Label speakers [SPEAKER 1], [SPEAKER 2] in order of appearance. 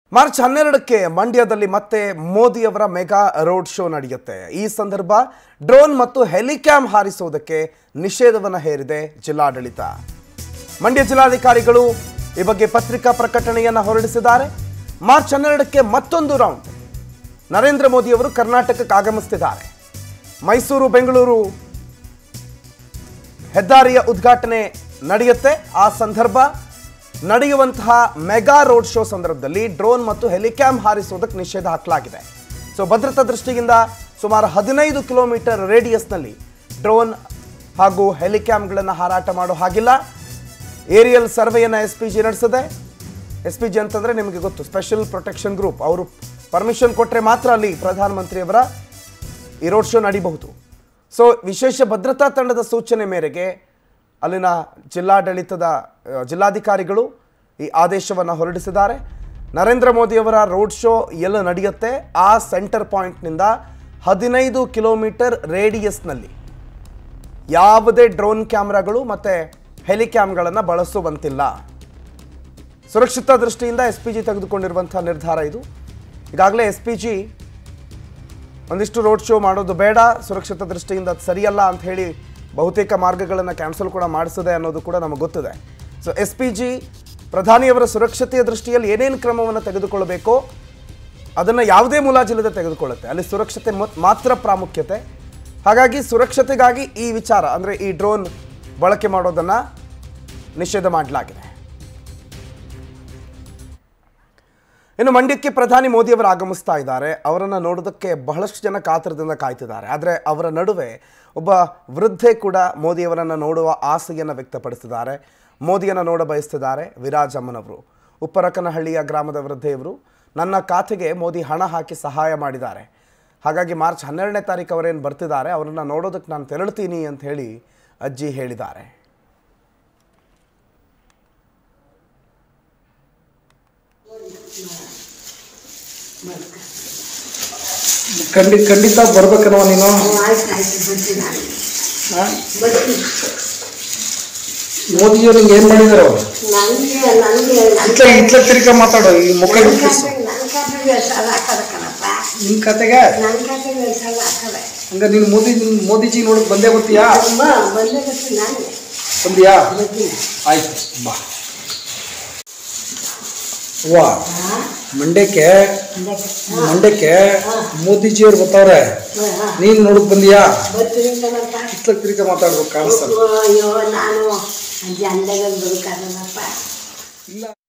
[SPEAKER 1] March ಹನ್ನೆರಡಕ್ಕೆ ಮಂಡ್ಯದಲ್ಲಿ ಮತ್ತೆ ಮೋದಿಯವರ ಮೆಗಾ ರೋಡ್ ಶೋ ನಡೆಯುತ್ತೆ ಈ ಸಂದರ್ಭ ಡ್ರೋನ್ ಮತ್ತು ಹೆಲಿಕ್ಯಾಮ್ ಹಾರಿಸುವುದಕ್ಕೆ ನಿಷೇಧವನ್ನು ಹೇರಿದೆ ಜಿಲ್ಲಾಡಳಿತ ಮಂಡ್ಯ ಜಿಲ್ಲಾಧಿಕಾರಿಗಳು ಈ ಬಗ್ಗೆ ಪತ್ರಿಕಾ ಪ್ರಕಟಣೆಯನ್ನು ಹೊರಡಿಸಿದ್ದಾರೆ ಮಾರ್ಚ್ ಹನ್ನೆರಡಕ್ಕೆ ಮತ್ತೊಂದು ರೌಂಡ್ ನರೇಂದ್ರ ಮೋದಿಯವರು ಕರ್ನಾಟಕಕ್ಕೆ ಆಗಮಿಸ್ತಿದ್ದಾರೆ ಮೈಸೂರು ಬೆಂಗಳೂರು ಹೆದ್ದಾರಿಯ ಉದ್ಘಾಟನೆ ನಡೆಯುತ್ತೆ ಆ ಸಂದರ್ಭ ನಡೆಯುವಂತಹ ಮೆಗಾ ರೋಡ್ ಶೋ ಸಂದರ್ಭದಲ್ಲಿ ಡ್ರೋನ್ ಮತ್ತು ಹೆಲಿಕ್ಯಾಮ್ ಹಾರಿಸುವುದಕ್ಕೆ ನಿಷೇಧ ಹಾಕಲಾಗಿದೆ ಸೊ ಭದ್ರತಾ ದೃಷ್ಟಿಯಿಂದ ಸುಮಾರು ಹದಿನೈದು ಕಿಲೋಮೀಟರ್ ರೇಡಿಯಸ್ನಲ್ಲಿ ಡ್ರೋನ್ ಹಾಗೂ ಹೆಲಿಕ್ಯಾಮ್ಗಳನ್ನು ಹಾರಾಟ ಮಾಡೋ ಹಾಗಿಲ್ಲ ಏರಿಯಲ್ ಸರ್ವೆಯನ್ನು ಎಸ್ ಪಿ ಜಿ ನಡೆಸಿದೆ ಎಸ್ ಪಿ ಜಿ ಅಂತಂದರೆ ನಿಮಗೆ ಗೊತ್ತು ಸ್ಪೆಷಲ್ ಪ್ರೊಟೆಕ್ಷನ್ ಗ್ರೂಪ್ ಅವರು ಪರ್ಮಿಷನ್ ಕೊಟ್ಟರೆ ಮಾತ್ರ ಅಲ್ಲಿ ಪ್ರಧಾನಮಂತ್ರಿಯವರ ಈ ರೋಡ್ ಶೋ ನಡೀಬಹುದು ಸೊ ವಿಶೇಷ ಭದ್ರತಾ ತಂಡದ ಸೂಚನೆ ಮೇರೆಗೆ ಅಲ್ಲಿನ ಜಿಲ್ಲಾಡಳಿತದ ಆ, ಜಿಲ್ಲಾಧಿಕಾರಿಗಳು ಈ ಆದೇಶವನ್ನು ಹೊರಡಿಸಿದ್ದಾರೆ ನರೇಂದ್ರ ಮೋದಿಯವರ ರೋಡ್ ಶೋ ಎಲ್ಲ ನಡೆಯುತ್ತೆ ಆ ಸೆಂಟರ್ ಪಾಯಿಂಟ್ನಿಂದ ಹದಿನೈದು ಕಿಲೋಮೀಟರ್ ರೇಡಿಯಸ್ನಲ್ಲಿ ಯಾವುದೇ ಡ್ರೋನ್ ಕ್ಯಾಮ್ರಾಗಳು ಮತ್ತು ಹೆಲಿಕ್ಯಾಮ್ಗಳನ್ನು ಬಳಸುವಂತಿಲ್ಲ ಸುರಕ್ಷಿತ ದೃಷ್ಟಿಯಿಂದ ಎಸ್ ಪಿ ಜಿ ತೆಗೆದುಕೊಂಡಿರುವಂಥ ನಿರ್ಧಾರ ಇದು ಈಗಾಗಲೇ ಎಸ್ ಪಿ ಜಿ ಒಂದಿಷ್ಟು ರೋಡ್ ಶೋ ಮಾಡೋದು ಬೇಡ ಸುರಕ್ಷಿತ ದೃಷ್ಟಿಯಿಂದ ಅದು ಸರಿಯಲ್ಲ ಅಂತ ಹೇಳಿ ಬಹುತೇಕ ಮಾರ್ಗಗಳನ್ನು ಕ್ಯಾನ್ಸಲ್ ಕೂಡ ಮಾಡಿಸಿದೆ ಅನ್ನೋದು ಕೂಡ ನಮಗೆ ಗೊತ್ತಿದೆ ಸೊ ಎಸ್ ಪಿ ಜಿ ಪ್ರಧಾನಿಯವರ ಸುರಕ್ಷತೆಯ ದೃಷ್ಟಿಯಲ್ಲಿ ಏನೇನು ಕ್ರಮವನ್ನು ತೆಗೆದುಕೊಳ್ಳಬೇಕೋ ಅದನ್ನು ಯಾವುದೇ ಮುಲಾಜಿಲ್ಲದೆ ತೆಗೆದುಕೊಳ್ಳುತ್ತೆ ಅಲ್ಲಿ ಸುರಕ್ಷತೆ ಮತ್- ಮಾತ್ರ ಪ್ರಾಮುಖ್ಯತೆ ಹಾಗಾಗಿ ಸುರಕ್ಷತೆಗಾಗಿ ಈ ವಿಚಾರ ಅಂದರೆ ಈ ಡ್ರೋನ್ ಬಳಕೆ ಮಾಡೋದನ್ನು ನಿಷೇಧ ಮಾಡಲಾಗಿದೆ ಇನ್ನು ಮಂಡ್ಯಕ್ಕೆ ಪ್ರಧಾನಿ ಮೋದಿಯವರು ಆಗಮಿಸ್ತಾ ಇದ್ದಾರೆ ಅವರನ್ನು ನೋಡೋದಕ್ಕೆ ಬಹಳಷ್ಟು ಜನ ಕಾತರದಿಂದ ಕಾಯ್ತಿದ್ದಾರೆ ಆದರೆ ಅವರ ನಡುವೆ ಒಬ್ಬ ವೃದ್ಧೆ ಕೂಡ ಮೋದಿಯವರನ್ನು ನೋಡುವ ಆಸೆಯನ್ನು ವ್ಯಕ್ತಪಡಿಸಿದ್ದಾರೆ ಮೋದಿಯನ್ನು ನೋಡ ಬಯಸ್ತಿದ್ದಾರೆ ವಿರಾಜ್ ಅಮ್ಮನವರು ಉಪ್ಪರಕನಹಳ್ಳಿಯ ಗ್ರಾಮದ ವೃದ್ಧೆಯವರು ನನ್ನ ಖಾತೆಗೆ ಮೋದಿ ಹಣ ಹಾಕಿ ಸಹಾಯ ಮಾಡಿದ್ದಾರೆ ಹಾಗಾಗಿ ಮಾರ್ಚ್ ಹನ್ನೆರಡನೇ ತಾರೀಕು ಅವರೇನು ಬರ್ತಿದ್ದಾರೆ ಅವರನ್ನು ನೋಡೋದಕ್ಕೆ ನಾನು ತೆರಳ್ತೀನಿ ಅಂತ ಹೇಳಿ ಅಜ್ಜಿ ಹೇಳಿದ್ದಾರೆ
[SPEAKER 2] ಖಂಡಿ ಖಂಡಿತ ಬರ್ಬೇಕನ್ನೋ ನೀನು
[SPEAKER 3] ಆಯ್ತು ಆಯ್ತು ಬರ್ತೀನಿ ನಾನು
[SPEAKER 2] ಆ?
[SPEAKER 3] ಬರ್ತೀನಿ
[SPEAKER 2] ಮೋದಿಯವರು ನಿಂಗೆ ಏನ್ ಮಾಡಿದಾರೋ
[SPEAKER 3] ನನಗೆ ನನಗೆ
[SPEAKER 2] ಇಟ್ಲ ಇಟ್ಲ ತಿರ್ಗ ಮಾತಾಡೋ ಈ ಮುಖ
[SPEAKER 3] ನನ್ನ
[SPEAKER 2] ಇಟ್ಕಿಸು.
[SPEAKER 3] ಖಾತೆಗೆ ನನ್ನ ಖಾತೆಗೆ ಸಾಲ ಹಾಕದ ಕಣಪ್ಪ
[SPEAKER 2] ನಿನ್ ಕತೆಗೆ
[SPEAKER 3] ನನ್ನ ಖಾತೆಗೆ ಸಾಲ ಹಾಕದೆ
[SPEAKER 2] ಹಂಗ ನೀನ್ ಮೋದಿ ಮೋದಿಜಿ ನೋಡಕ್ ಬಂದೇ ಬರ್ತೀಯಾ
[SPEAKER 3] ಅಮ್ಮ ಬಂದೇ ಬರ್ತೀನಿ ನಾನು
[SPEAKER 2] ಬಂದಿಯಾ
[SPEAKER 3] ಬರ್ತೀನಿ
[SPEAKER 2] ಆಯ್ತು ಬಾ ವಾ ಮಂಡ್ಯಕ್ಕೆ ಮಂಡ್ಯಕ್ಕೆ ಮೋದಿಜಿಯವ್ರು ಬರ್ತಾವ್ರೆ ನೀನ್ ನೋಡಕ್ ಬಂದಿಯಾ
[SPEAKER 3] ಬರ್ತೀನಿ ಕಣಪ್ಪ
[SPEAKER 2] ಇಟ್ಲ ತಿರ್ಗ ಮಾತಾಡ್ಬೇಕು ಕಾಣಿಸ್ತಲ್ಲ
[SPEAKER 3] ಅಯ್ಯೋ ನಾನು ಅಂಜೆ ಅಂದಾಗ ಬದುಕಾಗಲ್ಲಪ್ಪ
[SPEAKER 2] ಇಲ್ಲ